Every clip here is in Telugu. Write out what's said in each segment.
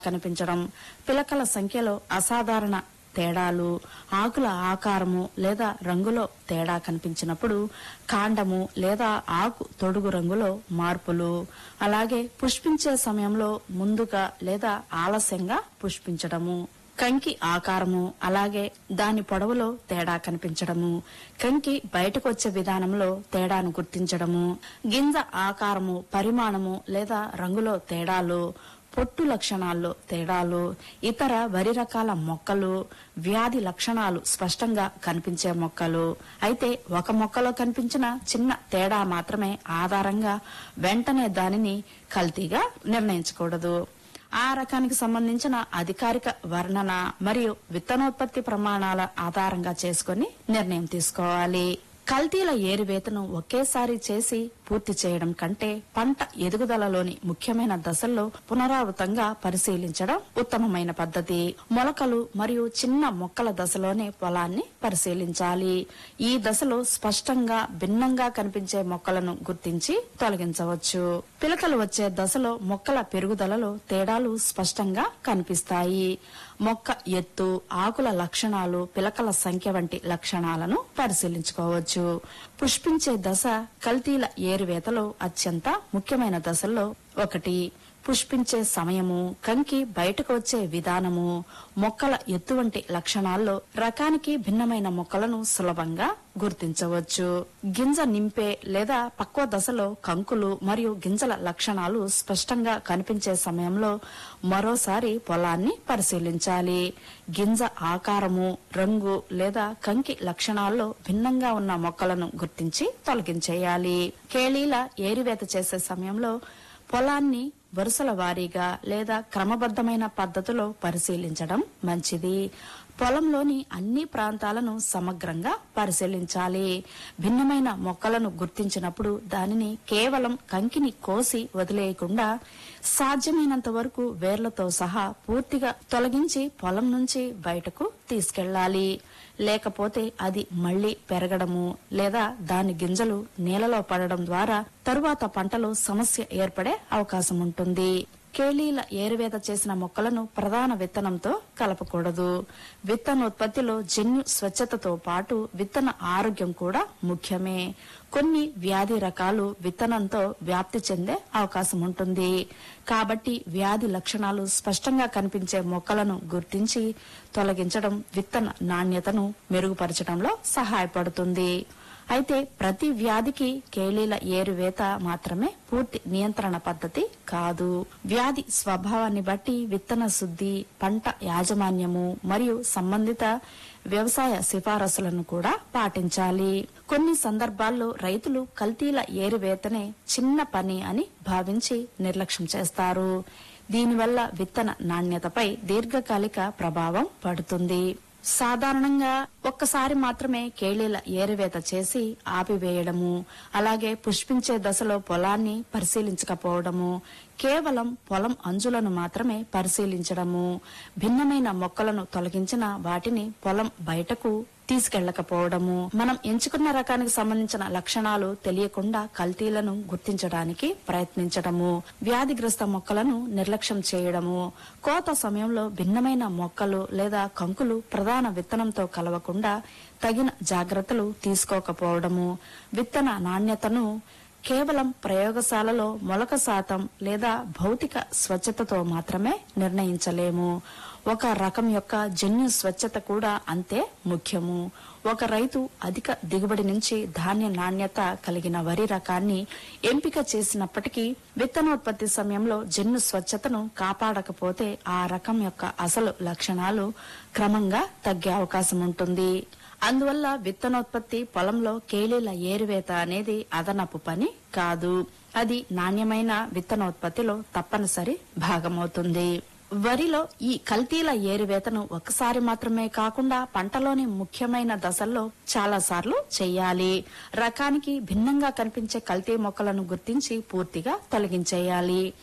కనిపించడం పిలకల సంఖ్యలో అసాధారణ తేడాలు ఆకుల ఆకారము లేదా రంగులో తేడా కనిపించినప్పుడు కాండము లేదా ఆకు తొడుగు రంగులో మార్పులు అలాగే పుష్పించే సమయంలో ముందుగా లేదా ఆలస్యంగా పుష్పించడము కంకి ఆకారము అలాగే దాని పొడవులో తేడా కనిపించడము కంకి బయటకు వచ్చే విధానంలో తేడాను గుర్తించడము గింజ ఆకారము పరిమాణము లేదా రంగులో తేడాలు పొట్టు లక్షణాల్లో తేడాలు ఇతర వరి రకాల మొక్కలు వ్యాధి లక్షణాలు స్పష్టంగా కనిపించే మొక్కలు అయితే ఒక మొక్కలో కనిపించిన చిన్న తేడా మాత్రమే ఆధారంగా వెంటనే దానిని కల్తీగా నిర్ణయించకూడదు ఆ రకానికి సంబంధించిన అధికారిక వర్ణన మరియు విత్తనోత్పత్తి ప్రమాణాల ఆధారంగా చేసుకుని నిర్ణయం తీసుకోవాలి కల్తీల ఏరివేతను ఒకేసారి చేసి పూర్తి చేయడం కంటే పంట ఎదుగుదలలోని ముఖ్యమైన దశల్లో పునరావృతంగా పరిశీలించడం ఉత్తమమైన పద్ధతి మొలకలు మరియు చిన్న మొక్కల దశలోనే పొలాన్ని పరిశీలించాలి ఈ దశలో స్పష్టంగా భిన్నంగా కనిపించే మొక్కలను గుర్తించి తొలగించవచ్చు పిలకలు వచ్చే దశలో మొక్కల పెరుగుదలలో తేడాలు స్పష్టంగా కనిపిస్తాయి మొక్క ఎత్తు ఆకుల లక్షణాలు పిలకల సంఖ్య వంటి లక్షణాలను పరిశీలించుకోవచ్చు పుష్పించే దశ కల్తీల ఏరువేతలో అత్యంత ముఖ్యమైన దశల్లో ఒకటి పుష్పించే సమయము కంకి బయటకు వచ్చే విధానము మొక్కల ఎత్తు వంటి లక్షణాల్లో రకానికి భిన్నమైన మొక్కలను సులభంగా గుర్తించవచ్చు గింజ నింపే లేదా పక్వ దశలో కంకులు మరియు గింజల లక్షణాలు స్పష్టంగా కనిపించే సమయంలో మరోసారి పొలాన్ని పరిశీలించాలి గింజ ఆకారము రంగు లేదా కంకి లక్షణాల్లో భిన్నంగా ఉన్న మొక్కలను గుర్తించి తొలగించేయాలి కేళీల ఏరివేత చేసే సమయంలో పొలాన్ని వరుసల వారీగా లేదా క్రమబద్ధమైన పద్ధతిలో పరిశీలించడం మంచిది పొలంలోని అన్ని ప్రాంతాలను సమగ్రంగా పరిశీలించాలి భిన్నమైన మొక్కలను గుర్తించినప్పుడు దానిని కేవలం కంకిని కోసి వదిలేయకుండా సాధ్యమైనంత వరకు వేర్లతో సహా పూర్తిగా తొలగించి పొలం నుంచి బయటకు తీసుకెళ్లాలి లేకపోతే అది మళ్లీ పెరగడము లేదా దాని గింజలు నేలలో పడడం ద్వారా తరువాత పంటలో సమస్య ఏర్పడే అవకాశం ఉంటుంది కేళీల ఏరువేత చేసిన మొక్కలను ప్రధాన విత్తనంతో కలపకూడదు విత్తనోత్పత్తిలో జన్యు స్వచ్ఛతతో పాటు విత్తన ఆరోగ్యం కూడా ముఖ్యమే కొన్ని వ్యాధి రకాలు విత్తనంతో వ్యాప్తి చెందే అవకాశం ఉంటుంది కాబట్టి వ్యాధి లక్షణాలు స్పష్టంగా కనిపించే మొక్కలను గుర్తించి తొలగించడం విత్తన నాణ్యతను మెరుగుపరచడంలో సహాయపడుతుంది అయితే ప్రతి వ్యాధికి కేళీల ఏరువేత మాత్రమే పూర్తి నియంత్రణ పద్ధతి కాదు వ్యాధి స్వభావాన్ని బట్టి విత్తన శుద్ధి పంట యాజమాన్యము మరియు సంబంధిత వ్యవసాయ సిఫారసులను కూడా పాటించాలి కొన్ని సందర్భాల్లో రైతులు కల్తీల ఏరువేతనే చిన్న పని అని భావించి నిర్లక్ష్యం చేస్తారు దీనివల్ల విత్తన నాణ్యతపై దీర్ఘకాలిక ప్రభావం పడుతుంది సాధారణంగా ఒక్కసారి మాత్రమే కేళీల ఏరువేత చేసి ఆపివేయడము అలాగే పుష్పించే దశలో పొలాన్ని పరిశీలించకపోవడము కేవలం పొలం అంచులను మాత్రమే పరిశీలించడము భిన్నమైన మొక్కలను తొలగించిన వాటిని పొలం బయటకు తీసుకెళ్లకపోవడము మనం ఎంచుకున్న రకానికి సంబంధించిన లక్షణాలు తెలియకుండా కల్తీలను గుర్తించడానికి ప్రయత్నించడము వ్యాధిగ్రస్త మొక్కలను నిర్లక్ష్యం చేయడము కోత సమయంలో భిన్నమైన మొక్కలు లేదా కంకులు ప్రధాన విత్తనంతో కలవకుండా తగిన జాగ్రత్తలు తీసుకోకపోవడము విత్తన నాణ్యతను కేవలం ప్రయోగశాలలో మొలక శాతం లేదా భౌతిక స్వచ్ఛతతో మాత్రమే నిర్ణయించలేము ఒక రకం యొక్క జన్యు స్వచ్ఛత కూడా అంతే ముఖ్యము ఒక రైతు అధిక దిగుబడి నుంచి ధాన్య నాణ్యత కలిగిన వరి రకాన్ని ఎంపిక చేసినప్పటికీ విత్తనోత్పత్తి సమయంలో జన్యు స్వచ్ఛతను కాపాడకపోతే ఆ రకం యొక్క అసలు లక్షణాలు క్రమంగా తగ్గే అవకాశం ఉంటుంది అందువల్ల విత్తనోత్పత్తి పొలంలో కేలీల ఏరువేత అనేది అదనపు పని కాదు అది నాణ్యమైన విత్తనోత్పత్తిలో తప్పనిసరి భాగమవుతుంది వరిలో ఈ కల్తీల ఏరువేతను ఒకసారి మాత్రమే కాకుండా పంటలోని ముఖ్యమైన దశల్లో చాలా సార్లు చెయ్యాలి రకానికి భిన్నంగా కనిపించే కల్తీ మొక్కలను గుర్తించి పూర్తిగా తొలగించేయాలి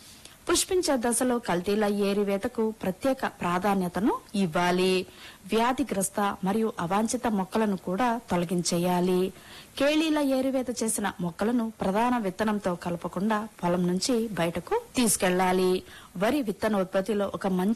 పుష్పించే దశలో కల్తీల ఏరివేతకు ప్రత్యేక ప్రాధాన్యతను ఇవ్వాలి వ్యాధిగ్రస్త మరియు అవాంఛిత మొక్కలను కూడా తొలగించేయాలి కేళీల ఏరివేత చేసిన మొక్కలను ప్రధాన విత్తనంతో కలపకుండా పొలం నుంచి బయటకు తీసుకెళ్లాలి వరి విత్తనోత్పత్తిలో ఒక మంచి